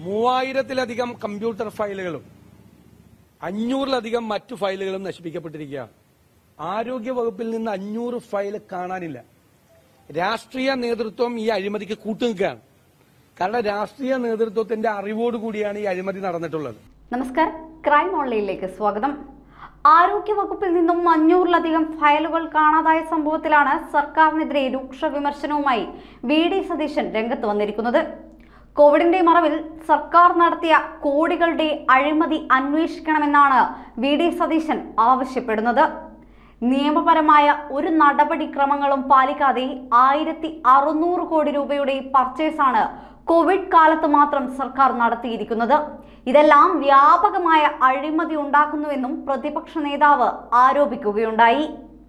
മൂവായിരത്തിലധികം computer ഫയലുകളും അഞ്ഞൂറിലധികം മറ്റു ഫയലുകളും നശിപ്പിക്കപ്പെട്ടിരിക്കുകയാണ് ആരോഗ്യ വകുപ്പിൽ നിന്ന് അഞ്ഞൂറ് ഫയൽ കാണാനില്ല രാഷ്ട്രീയ നേതൃത്വം ഈ അഴിമതിക്ക് കൂട്ടുനിൽക്കുകയാണ് കാരണം രാഷ്ട്രീയ നേതൃത്വത്തിന്റെ അറിവോടുകൂടിയാണ് ഈ അഴിമതി നടന്നിട്ടുള്ളത് നമസ്കാരം ക്രൈം ഓൺലൈനിലേക്ക് സ്വാഗതം ആരോഗ്യ വകുപ്പിൽ നിന്നും അഞ്ഞൂറിലധികം ഫയലുകൾ കാണാതായ സംഭവത്തിലാണ് സർക്കാരിനെതിരെ രൂക്ഷ വിമർശനവുമായി വി ഡി സതീശൻ രംഗത്ത് വന്നിരിക്കുന്നത് കോവിഡിന്റെ മറവിൽ സർക്കാർ നടത്തിയ കോടികളുടെ അഴിമതി അന്വേഷിക്കണമെന്നാണ് വി ഡി സതീശൻ ആവശ്യപ്പെടുന്നത് നിയമപരമായ ഒരു നടപടിക്രമങ്ങളും പാലിക്കാതെ ആയിരത്തി അറുന്നൂറ് കോടി രൂപയുടെ പർച്ചേസാണ് കോവിഡ് കാലത്ത് മാത്രം സർക്കാർ നടത്തിയിരിക്കുന്നത് ഇതെല്ലാം വ്യാപകമായ അഴിമതി ഉണ്ടാക്കുന്നുവെന്നും പ്രതിപക്ഷ നേതാവ് ആരോപിക്കുകയുണ്ടായി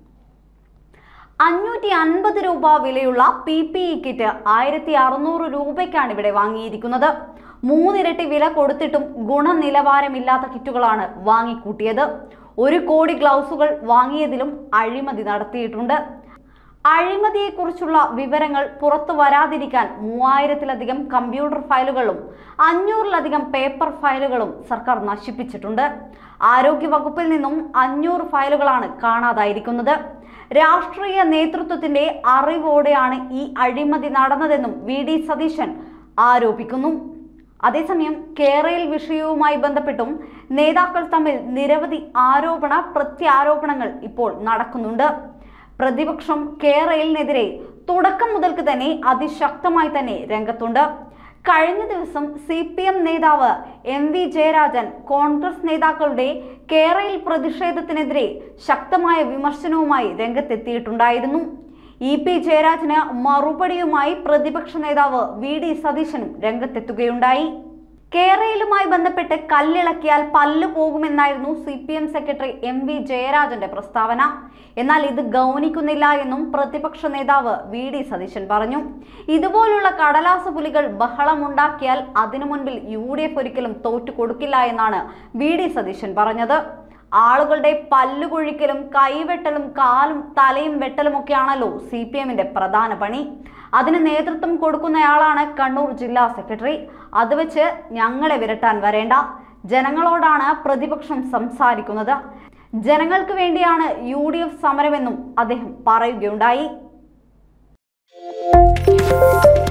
അഞ്ഞൂറ്റി അൻപത് രൂപ വിലയുള്ള പി പി ഇ കിറ്റ് ആയിരത്തി അറുന്നൂറ് രൂപയ്ക്കാണ് ഇവിടെ വാങ്ങിയിരിക്കുന്നത് മൂന്നിരട്ടി വില കൊടുത്തിട്ടും ഗുണനിലവാരമില്ലാത്ത കിറ്റുകളാണ് വാങ്ങിക്കൂട്ടിയത് ഒരു കോടി ഗ്ലൗസുകൾ വാങ്ങിയതിലും അഴിമതി നടത്തിയിട്ടുണ്ട് അഴിമതിയെക്കുറിച്ചുള്ള വിവരങ്ങൾ പുറത്തു വരാതിരിക്കാൻ മൂവായിരത്തിലധികം കമ്പ്യൂട്ടർ ഫയലുകളും അഞ്ഞൂറിലധികം പേപ്പർ ഫയലുകളും സർക്കാർ നശിപ്പിച്ചിട്ടുണ്ട് ആരോഗ്യ വകുപ്പിൽ നിന്നും അഞ്ഞൂറ് ഫയലുകളാണ് കാണാതായിരിക്കുന്നത് രാഷ്ട്രീയ നേതൃത്വത്തിന്റെ അറിവോടെയാണ് ഈ അഴിമതി നടന്നതെന്നും വി ഡി സതീശൻ ആരോപിക്കുന്നു അതേസമയം കേരള വിഷയവുമായി ബന്ധപ്പെട്ടും നേതാക്കൾ തമ്മിൽ നിരവധി ആരോപണ പ്രത്യാരോപണങ്ങൾ ഇപ്പോൾ നടക്കുന്നുണ്ട് പ്രതിപക്ഷം കേരളിനെതിരെ തുടക്കം മുതൽക്ക് തന്നെ അതിശക്തമായി തന്നെ രംഗത്തുണ്ട് കഴിഞ്ഞ ദിവസം സി പി എം നേതാവ് എം വി ജയരാജൻ കോൺഗ്രസ് നേതാക്കളുടെ കേരള പ്രതിഷേധത്തിനെതിരെ ശക്തമായ വിമർശനവുമായി രംഗത്തെത്തിയിട്ടുണ്ടായിരുന്നു ഇ പി ജയരാജന് മറുപടിയുമായി പ്രതിപക്ഷ നേതാവ് വി ഡി സതീശനും രംഗത്തെത്തുകയുണ്ടായി കേരളയിലുമായി ബന്ധപ്പെട്ട് കല്ലിളക്കിയാൽ പല്ലു പോകുമെന്നായിരുന്നു C P M secretary M V ജയരാജന്റെ പ്രസ്താവന എന്നാൽ ഇത് ഗൗനിക്കുന്നില്ല എന്നും പ്രതിപക്ഷ നേതാവ് വി ഡി സതീശൻ പറഞ്ഞു ഇതുപോലുള്ള കടലാസ പുലികൾ ബഹളമുണ്ടാക്കിയാൽ അതിനു മുൻപിൽ യു ഡി എഫ് ഒരിക്കലും തോറ്റു കൊടുക്കില്ല എന്നാണ് വി ഡി സതീശൻ പറഞ്ഞത് ആളുകളുടെ പല്ലുകൊഴിക്കലും കൈവെട്ടലും കാലും തലയും വെട്ടലും ഒക്കെയാണല്ലോ സി പി എമ്മിന്റെ പ്രധാന പണി അതിന് നേതൃത്വം കൊടുക്കുന്നയാളാണ് കണ്ണൂർ ജില്ലാ സെക്രട്ടറി അത് വെച്ച് ഞങ്ങളെ വിരട്ടാൻ വരേണ്ട ജനങ്ങളോടാണ് പ്രതിപക്ഷം സംസാരിക്കുന്നത് ജനങ്ങൾക്ക് വേണ്ടിയാണ് യു ഡി എഫ് സമരമെന്നും അദ്ദേഹം പറയുകയുണ്ടായി